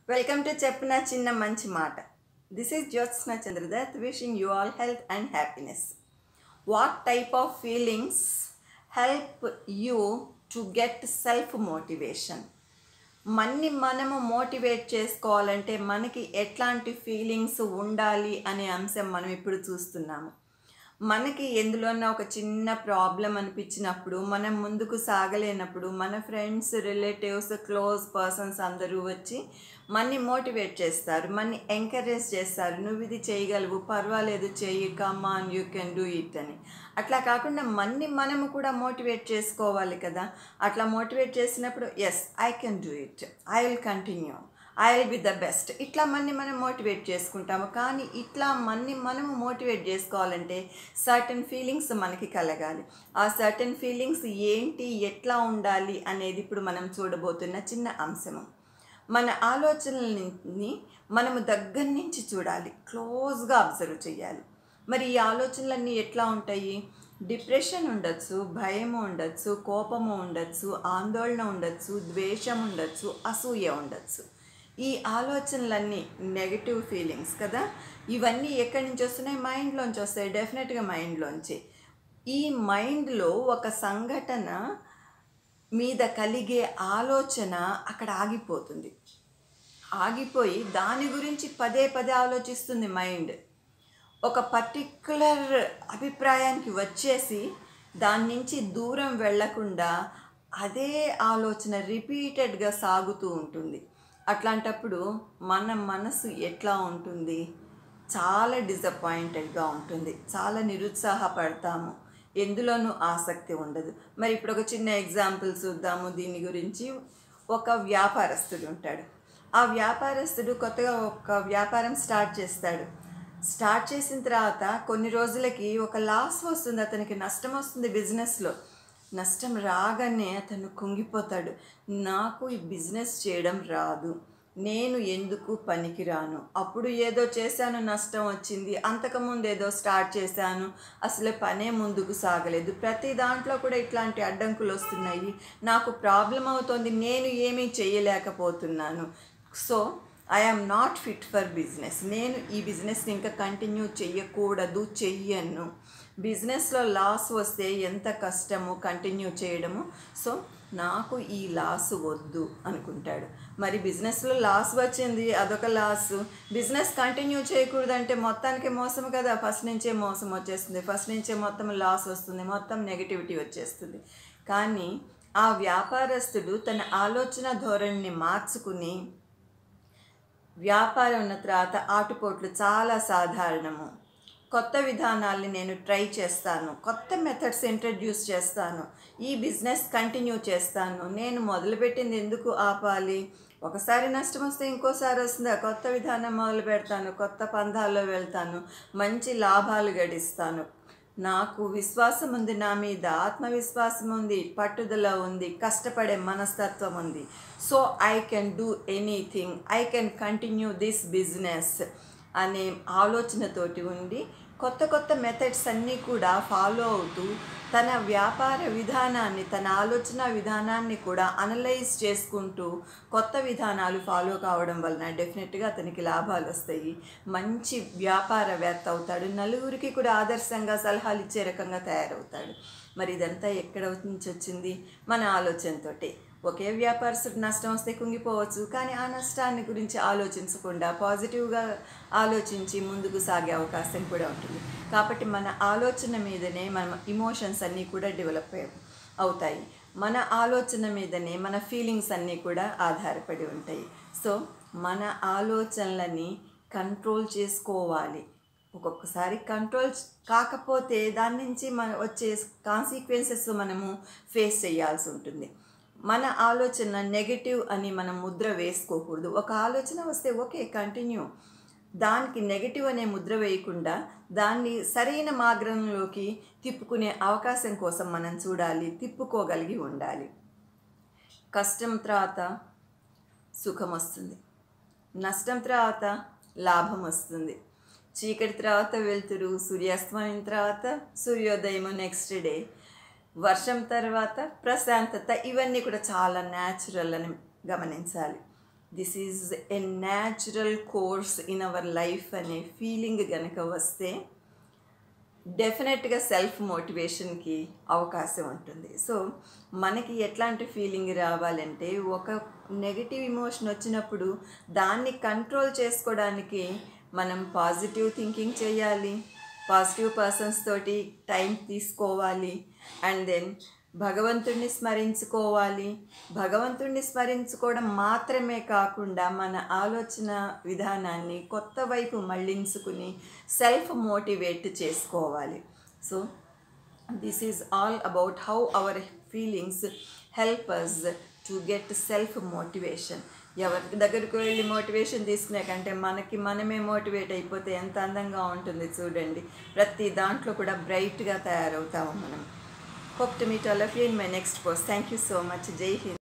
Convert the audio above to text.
Welcome to చెప్పిన చిన్న మంచి మాట this is Jyotsna Chandradutt wishing you all health and happiness what type of feelings help you to get self motivation మన్ని మనము motivate చేసుకోవాలంటే మనకి ఎట్లాంటి ఫీలింగ్స్ ఉండాలి అనే అంశం మనం ఇప్పుడు చూస్తున్నాము మనకి ఎందులోన్నా ఒక చిన్న ప్రాబ్లం అనిపించినప్పుడు మనం ముందుకు సాగలేనప్పుడు మన ఫ్రెండ్స్ రిలేటివ్స్ క్లోజ్ పర్సన్స్ అందరూ వచ్చి మన్ని మోటివేట్ చేస్తారు మన్ని ఎంకరేజ్ చేస్తారు నువ్వు ఇది చేయగలవు పర్వాలేదు చెయ్యి come on you can do it అని అట్లా కాకుండా మన్ని మనము కూడా మోటివేట్ చేసుకోవాలి కదా అట్లా మోటివేట్ చేసినప్పుడు yes I can do it I will continue I will be the best ఇట్లా మన్ని మనం మోటివేట్ చేసుకుంటాము కానీ ఇట్లా మన్ని మనము మోటివేట్ చేసుకోవాలంటే సర్టన్ ఫీలింగ్స్ మనకి కలగాలి ఆ సర్టన్ ఫీలింగ్స్ ఏంటి ఎట్లా ఉండాలి అనేది ఇప్పుడు మనం చూడబోతున్న చిన్న అంశము మన ఆలోచనలని మనము దగ్గర నుంచి చూడాలి క్లోజ్గా అబ్జర్వ్ చేయాలి మరి ఈ ఆలోచనలన్నీ ఎట్లా ఉంటాయి డిప్రెషన్ ఉండొచ్చు భయము ఉండొచ్చు కోపము ఉండొచ్చు ఆందోళన ఉండొచ్చు ద్వేషం ఉండొచ్చు అసూయ ఉండొచ్చు ఈ ఆలోచనలన్నీ నెగటివ్ ఫీలింగ్స్ కదా ఇవన్నీ ఎక్కడి నుంచి వస్తున్నాయి మైండ్లోంచి వస్తాయి డెఫినెట్గా మైండ్లోంచి ఈ మైండ్లో ఒక సంఘటన మీద కలిగే ఆలోచన అక్కడ ఆగిపోతుంది ఆగిపోయి దాని గురించి పదే పదే ఆలోచిస్తుంది మైండ్ ఒక పర్టిక్యులర్ అభిప్రాయానికి వచ్చేసి దాని నుంచి దూరం వెళ్లకుండా అదే ఆలోచన రిపీటెడ్గా సాగుతూ ఉంటుంది అట్లాంటప్పుడు మన మనసు ఎట్లా ఉంటుంది చాలా డిసప్పాయింటెడ్గా ఉంటుంది చాలా నిరుత్సాహపడతాము ఎందులోనూ ఆసక్తి ఉండదు మరి ఇప్పుడు ఒక చిన్న ఎగ్జాంపుల్ చూద్దాము దీని గురించి ఒక వ్యాపారస్తుడు ఉంటాడు ఆ వ్యాపారస్తుడు కొత్తగా ఒక వ్యాపారం స్టార్ట్ చేస్తాడు స్టార్ట్ చేసిన తర్వాత కొన్ని రోజులకి ఒక లాస్ వస్తుంది అతనికి నష్టం వస్తుంది బిజినెస్లో నష్టం రాగానే అతను కుంగిపోతాడు నాకు ఈ బిజినెస్ చేయడం రాదు నేను ఎందుకు పనికిరాను అప్పుడు ఏదో చేశాను నష్టం వచ్చింది అంతకుముందు ఏదో స్టార్ట్ చేశాను అసలు పనే ముందుకు సాగలేదు ప్రతి దాంట్లో కూడా ఇట్లాంటి అడ్డంకులు వస్తున్నాయి నాకు ప్రాబ్లం అవుతుంది నేను ఏమీ చేయలేకపోతున్నాను so I'm not fit for business నేను ఈ బిజినెస్ని ఇంకా కంటిన్యూ చెయ్యకూడదు చెయ్యను బిజినెస్లో లాస్ వస్తే ఎంత కష్టము కంటిన్యూ చేయడము సో నాకు ఈ లాస్ వద్దు అనుకుంటాడు మరి బిజినెస్లో లాస్ వచ్చింది అదొక లాస్ బిజినెస్ కంటిన్యూ చేయకూడదంటే మొత్తానికి మోసం కదా ఫస్ట్ నుంచే మోసం వచ్చేస్తుంది ఫస్ట్ నుంచే మొత్తం లాస్ వస్తుంది మొత్తం నెగిటివిటీ వచ్చేస్తుంది కానీ ఆ వ్యాపారస్తుడు తన ఆలోచన ధోరణిని మార్చుకుని వ్యాపారం ఉన్న తర్వాత ఆటుపోట్లు చాలా సాధారణము కొత్త విధానాల్ని నేను ట్రై చేస్తాను కొత్త మెథడ్స్ ఇంట్రడ్యూస్ చేస్తాను ఈ బిజినెస్ కంటిన్యూ చేస్తాను నేను మొదలుపెట్టింది ఎందుకు ఆపాలి ఒకసారి నష్టం వస్తే ఇంకోసారి వస్తుందా కొత్త విధానం మొదలు పెడతాను కొత్త పందాల్లో వెళ్తాను మంచి లాభాలు గడిస్తాను నాకు విశ్వాసం ఉంది నా మీద ఆత్మవిశ్వాసం ఉంది పట్టుదల ఉంది కష్టపడే మనస్తత్వం ఉంది so I can do anything I can continue this business అనే ఆలోచనతోటి ఉండి కొత్త కొత్త మెథడ్స్ అన్నీ కూడా ఫాలో అవుతూ తన వ్యాపార విధానాన్ని తన ఆలోచన విధానాన్ని కూడా అనలైజ్ చేసుకుంటూ కొత్త విధానాలు ఫాలో కావడం వలన డెఫినెట్గా అతనికి లాభాలు వస్తాయి మంచి వ్యాపారవేత్త అవుతాడు నలుగురికి కూడా ఆదర్శంగా సలహాలు ఇచ్చే రకంగా తయారవుతాడు మరి ఇదంతా ఎక్కడ నుంచి వచ్చింది మన ఆలోచనతోటి ఒకే వ్యాపారస్తుడు నష్టం వస్తే కుంగిపోవచ్చు కానీ ఆ నష్టాన్ని గురించి ఆలోచించకుండా పాజిటివ్గా ఆలోచించి ముందుకు సాగే అవకాశం కూడా ఉంటుంది కాబట్టి మన ఆలోచన మీదనే మన ఇమోషన్స్ అన్నీ కూడా డెవలప్ అవుతాయి మన ఆలోచన మీదనే మన ఫీలింగ్స్ అన్నీ కూడా ఆధారపడి ఉంటాయి సో మన ఆలోచనలని కంట్రోల్ చేసుకోవాలి ఒక్కొక్కసారి కంట్రోల్ కాకపోతే దాని నుంచి మన వచ్చే కాన్సిక్వెన్సెస్ మనము ఫేస్ చేయాల్సి ఉంటుంది మన ఆలోచన నెగటివ్ అని మనం ముద్ర వేసుకోకూడదు ఒక ఆలోచన వస్తే ఓకే కంటిన్యూ దానికి నెగటివ్ అనే ముద్ర వేయకుండా దాన్ని సరైన మార్గంలోకి తిప్పుకునే అవకాశం కోసం మనం చూడాలి తిప్పుకోగలిగి ఉండాలి కష్టం తర్వాత సుఖం వస్తుంది నష్టం తర్వాత లాభం వస్తుంది చీకటి తర్వాత వెళ్తురు సూర్యాస్తమయం తర్వాత సూర్యోదయము నెక్స్ట్ డే వర్షం తర్వాత ప్రశాంతత ఇవన్నీ కూడా చాలా న్యాచురల్ అని గమనించాలి this is a natural course in our life అనే ఫీలింగ్ కనుక వస్తే డెఫినెట్గా సెల్ఫ్ మోటివేషన్కి అవకాశం ఉంటుంది సో మనకి ఎట్లాంటి ఫీలింగ్ రావాలంటే ఒక నెగిటివ్ ఇమోషన్ వచ్చినప్పుడు దాన్ని కంట్రోల్ చేసుకోవడానికి మనం పాజిటివ్ థింకింగ్ చేయాలి పాజిటివ్ పర్సన్స్ తోటి టైం తీసుకోవాలి అండ్ దెన్ భగవంతుడిని స్మరించుకోవాలి భగవంతుడిని స్మరించుకోవడం మాత్రమే కాకుండా మన ఆలోచన విధానాన్ని కొత్త వైపు మళ్ళించుకుని సెల్ఫ్ మోటివేట్ చేసుకోవాలి so this is all about how our feelings help us to get self motivation ఎవరి దగ్గరికి వెళ్ళి మోటివేషన్ తీసుకునే కంటే మనకి మనమే మోటివేట్ అయిపోతే ఎంత అందంగా ఉంటుంది చూడండి ప్రతి దాంట్లో కూడా బ్రైట్గా తయారవుతాము మనం Hope to meet all of you in my next post. Thank you so much. Jai Hind.